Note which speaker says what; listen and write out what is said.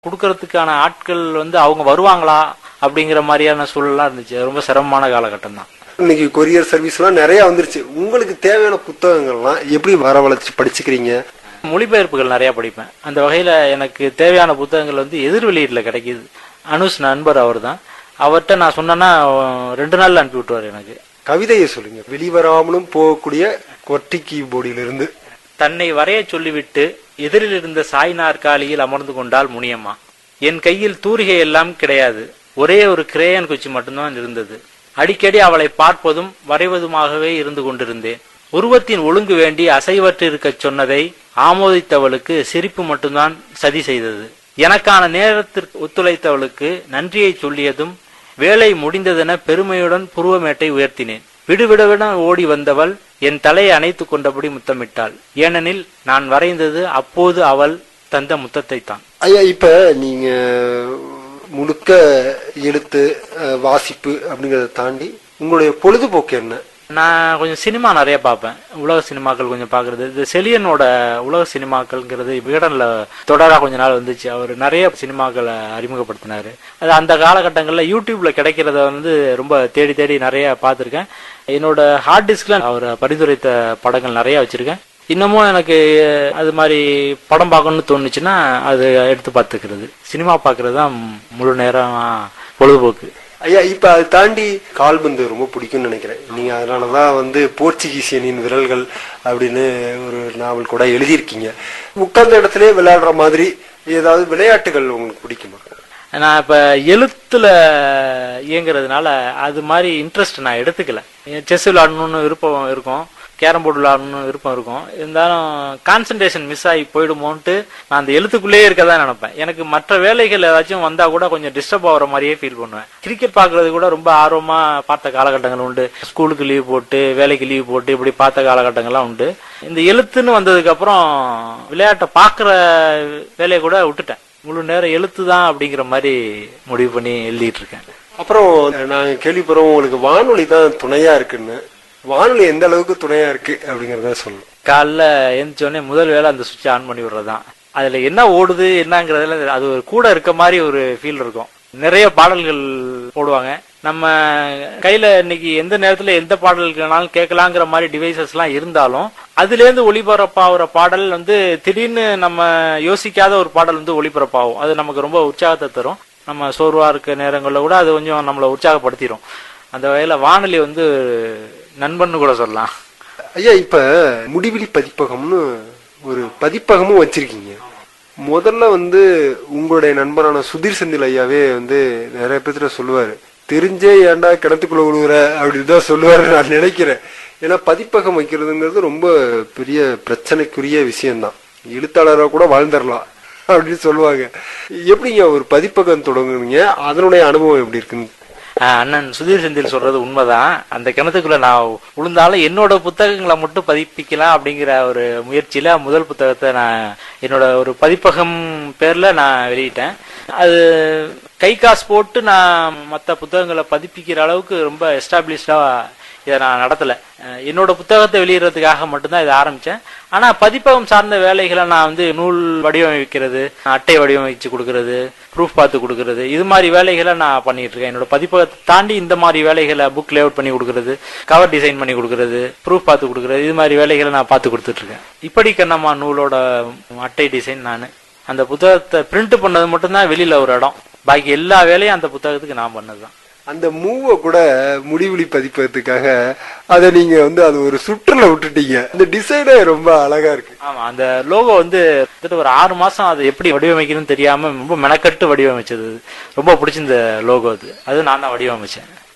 Speaker 1: கொடுக்கறதுக்கான ஆட்கள் வந்து அவங்க வருவாங்களா அப்படிங்கிற மாதிரியான சூழலாம் இருந்துச்சு அது ரொம்ப சிரமமான காலகட்டம் தான்
Speaker 2: இன்னைக்கு கொரியர் சர்வீஸ் எல்லாம் நிறைய வந்துருச்சு உங்களுக்கு தேவையான புத்தகங்கள்லாம் எப்படி வரவழைச்சு படிச்சுக்கிறீங்க
Speaker 1: மொழிபெயர்ப்புகள் நிறைய படிப்பேன் அந்த வகையில எனக்கு தேவையான புத்தகங்கள் வந்து எதிர் வெளியீட்டில் கிடைக்குது அனுஷ் நண்பர் அவர் தான் அவர்கிட்ட நான் சொன்னேன்னா ரெண்டு நாள்ல அனுப்பி விட்டுவார் எனக்கு
Speaker 2: கவிதையை சொல்லுங்க வெளிவராமலும் போகக்கூடிய கொட்டி கீபோர்டிலிருந்து
Speaker 1: தன்னை வரைய சொல்லிவிட்டு எதிரில் இருந்த சாய் நாற்காலியில் அமர்ந்து கொண்டால் முனியம்மா என் கையில் தூரிகை எல்லாம் கிடையாது ஒரே ஒரு கிரேயன் குச்சி மட்டும்தான் இருந்தது அடிக்கடி அவளை பார்ப்பதும் வரைவதுமாகவே இருந்து கொண்டிருந்தேன் உருவத்தின் ஒழுங்கு வேண்டி அசைவற்று இருக்கச் சொன்னதை ஆமோதித்தவளுக்கு சிரிப்பு மட்டும்தான் சதி செய்தது எனக்கான நேரத்திற்கு ஒத்துழைத்தவளுக்கு நன்றியை சொல்லியதும் வேலை முடிந்ததென பெருமையுடன் புருவமேட்டை உயர்த்தினேன் விடுவிடுவிட ஓடி வந்தவள் என் தலையை அணைத்துக் கொண்டபடி முத்தமிட்டாள் ஏனெனில் நான் வரைந்தது அப்போது அவள் தந்த முத்தத்தை தான்
Speaker 2: ஐயா இப்ப நீங்க முழுக்க எழுத்து அஹ், வாசிப்பு அப்படிங்கறத தாண்டி உங்களுடைய பொழுதுபோக்கு என்ன
Speaker 1: நான் கொஞ்சம் சினிமா நிறைய பார்ப்பேன் உலக சினிமாக்கள் கொஞ்சம் பார்க்கறது இது செலியனோட உலக சினிமாக்கள்ங்கிறது விகடனில் தொடரா கொஞ்ச நாள் வந்துச்சு அவர் நிறைய சினிமாக்களை அறிமுகப்படுத்தினாரு அது அந்த காலகட்டங்களில் யூடியூப்ல கிடைக்கிறத வந்து ரொம்ப தேடி தேடி நிறைய பார்த்துருக்கேன் என்னோட ஹார்ட் டிஸ்க்ல அவர் பரிந்துரைத்த படங்கள் நிறைய வச்சிருக்கேன் இன்னமும் எனக்கு அது மாதிரி படம் பார்க்கணும்னு தோணுச்சுன்னா அது எடுத்து பார்த்துக்கிறது சினிமா பார்க்கறது தான் முழு நேரம் பொழுதுபோக்கு
Speaker 2: ஐயா இப்ப அதை தாண்டி கால்பந்து ரொம்ப பிடிக்கும்னு நினைக்கிறேன் நீங்க அதனாலதான் வந்து போர்ச்சுகீசியனின் விரல்கள் அப்படின்னு ஒரு நாவல் கூட எழுதியிருக்கீங்க உட்கார்ந்த இடத்துல விளையாடுற மாதிரி ஏதாவது விளையாட்டுகள் உங்களுக்கு பிடிக்குமா
Speaker 1: நான் இப்ப எழுத்துல இயங்குறதுனால அது மாதிரி இன்ட்ரெஸ்ட் நான் எடுத்துக்கல செஸ் விளையாடணும்னு விருப்பம் இருக்கும் கேரம் போர்டு விளையாடணும்னு விருப்பம் இருக்கும் இருந்தாலும் கான்சன்ட்ரேஷன் மிஸ் ஆகி போயிடுமோன்ட்டு நான் அந்த எழுத்துக்குள்ளேயே இருக்கதா நினைப்பேன் எனக்கு மற்ற வேலைகள் ஏதாச்சும் வந்தா கூட கொஞ்சம் டிஸ்டர்ப் ஆகுற மாதிரியே ஃபீல் பண்ணுவேன் கிரிக்கெட் பார்க்கறது கூட ரொம்ப ஆர்வமா பார்த்த காலகட்டங்கள் உண்டு ஸ்கூலுக்கு லீவ் போட்டு வேலைக்கு லீவ் போட்டு இப்படி பார்த்த காலகட்டங்கள்லாம் உண்டு இந்த எழுத்துன்னு வந்ததுக்கு அப்புறம் விளையாட்டை பார்க்குற வேலையை கூட விட்டுட்டேன் முழு நேரம் எழுத்து தான் அப்படிங்கிற மாதிரி முடிவு பண்ணி எழுதிட்டு இருக்கேன்
Speaker 2: அப்புறம் நாங்க கேள்விப்படுறோம் உங்களுக்கு வானொலி தான் துணையா இருக்குன்னு வானொலி எந்த அளவுக்கு துணையா இருக்கு அப்படிங்கறத சொல்லணும்
Speaker 1: காலைல எழுந்திரிச்சோடனே முதல் வேலை அந்த சுவிட்ச் ஆன் பண்ணி விடுறதுதான் அதுல என்ன ஓடுது என்னங்கிறதுல அது ஒரு கூட இருக்க மாதிரி ஒரு ஃபீல் இருக்கும் நிறைய பாடல்கள் போடுவாங்க நம்ம கையில இன்னைக்கு எந்த நேரத்துல எந்த பாடல்கள்னாலும் கேட்கலாங்கிற மாதிரி டிவைசஸ் எல்லாம் இருந்தாலும் அதுல இருந்து ஒளிபரப்பாகிற பாடல் வந்து திடீர்னு நம்ம யோசிக்காத ஒரு பாடல் வந்து ஒளிபரப்பாகும் அது நமக்கு ரொம்ப உற்சாகத்தை தரும் நம்ம சோர்வா இருக்க நேரங்கள்ல கூட அது கொஞ்சம் நம்மளை உற்சாகப்படுத்திடும் அந்த வகையில வானொலி வந்து நண்பன்னு கூட சொல்லலாம்
Speaker 2: ஐயா இப்ப முடிவிலி பதிப்பகம்னு ஒரு பதிப்பகமும் வச்சிருக்கீங்க முதல்ல வந்து உங்களுடைய நண்பரான சுதீர் செந்தில் ஐயாவே வந்து நிறைய பேர்த்துல சொல்லுவாரு தெரிஞ்சே ஏன்டா கிணத்துக்குள்ள விழுவுற அப்படின்னு தான் சொல்லுவாரு நான் நினைக்கிறேன் ஏன்னா பதிப்பகம் வைக்கிறதுங்கிறது ரொம்ப பெரிய பிரச்சனைக்குரிய விஷயம்தான் எழுத்தாளரா கூட வாழ்ந்துடலாம் அப்படின்னு சொல்லுவாங்க எப்படிங்க ஒரு பதிப்பகம் தொடங்குனீங்க அதனுடைய அனுபவம் எப்படி இருக்குன்னு
Speaker 1: ஆஹ் அண்ணன் சுதீர் செந்தில் சொல்றது உண்மைதான் அந்த கிணத்துக்குள்ள நான் விழுந்தாலும் என்னோட புத்தகங்களை மட்டும் பதிப்பிக்கலாம் அப்படிங்கிற ஒரு முயற்சியில முதல் புத்தகத்தை நான் என்னோட ஒரு பதிப்பகம் பேர்ல நான் வெளியிட்டேன் அது கை காசு போட்டு நான் மற்ற புத்தகங்களை பதிப்பிக்கிற அளவுக்கு ரொம்ப எஸ்டாப்ளிஷ்டா இதை நான் நடத்தல அஹ் என்னோட புத்தகத்தை வெளியிடறதுக்காக மட்டும்தான் இதை ஆரம்பிச்சேன் ஆனா பதிப்பகம் சார்ந்த வேலைகளை நான் வந்து நூல் வடிவமைக்கிறது அட்டை வடிவமைச்சு கொடுக்கறது ப்ரூஃப் பார்த்து கொடுக்கறது இது மாதிரி வேலைகளை நான் பண்ணிட்டு இருக்கேன் என்னோட பதிப்பகத்தை தாண்டி இந்த மாதிரி வேலைகளை புக் லேஅவுட் பண்ணி கொடுக்கறது கவர் டிசைன் பண்ணி கொடுக்கறது ப்ரூஃப் பார்த்து கொடுக்கறது இது மாதிரி வேலைகளை நான் பார்த்து கொடுத்துட்டு இருக்கேன் இப்படி கண்ணம்மா நூலோட அட்டை டிசைன் நான் அந்த புத்தகத்தை பிரிண்ட் பண்ணது மட்டும்தான் வெளியில ஒரு இடம் பாக்கி எல்லா வேலையும் அந்த புத்தகத்துக்கு நான் பண்ணதுதான்
Speaker 2: அந்த மூவை கூட முடிவிலி பதிப்பதற்காக அதை நீங்க வந்து அது ஒரு சுற்றுல விட்டுட்டீங்க இந்த டிசைனே ரொம்ப அழகா இருக்கு
Speaker 1: ஆமா அந்த லோகோ வந்து கிட்டத்தட்ட ஒரு ஆறு மாசம் அதை எப்படி வடிவமைக்கணும்னு தெரியாம ரொம்ப மெனக்கட்டு வடிவமைச்சது ரொம்ப பிடிச்ச இந்த லோகோ அது அது நான் தான் வடிவமைச்சேன்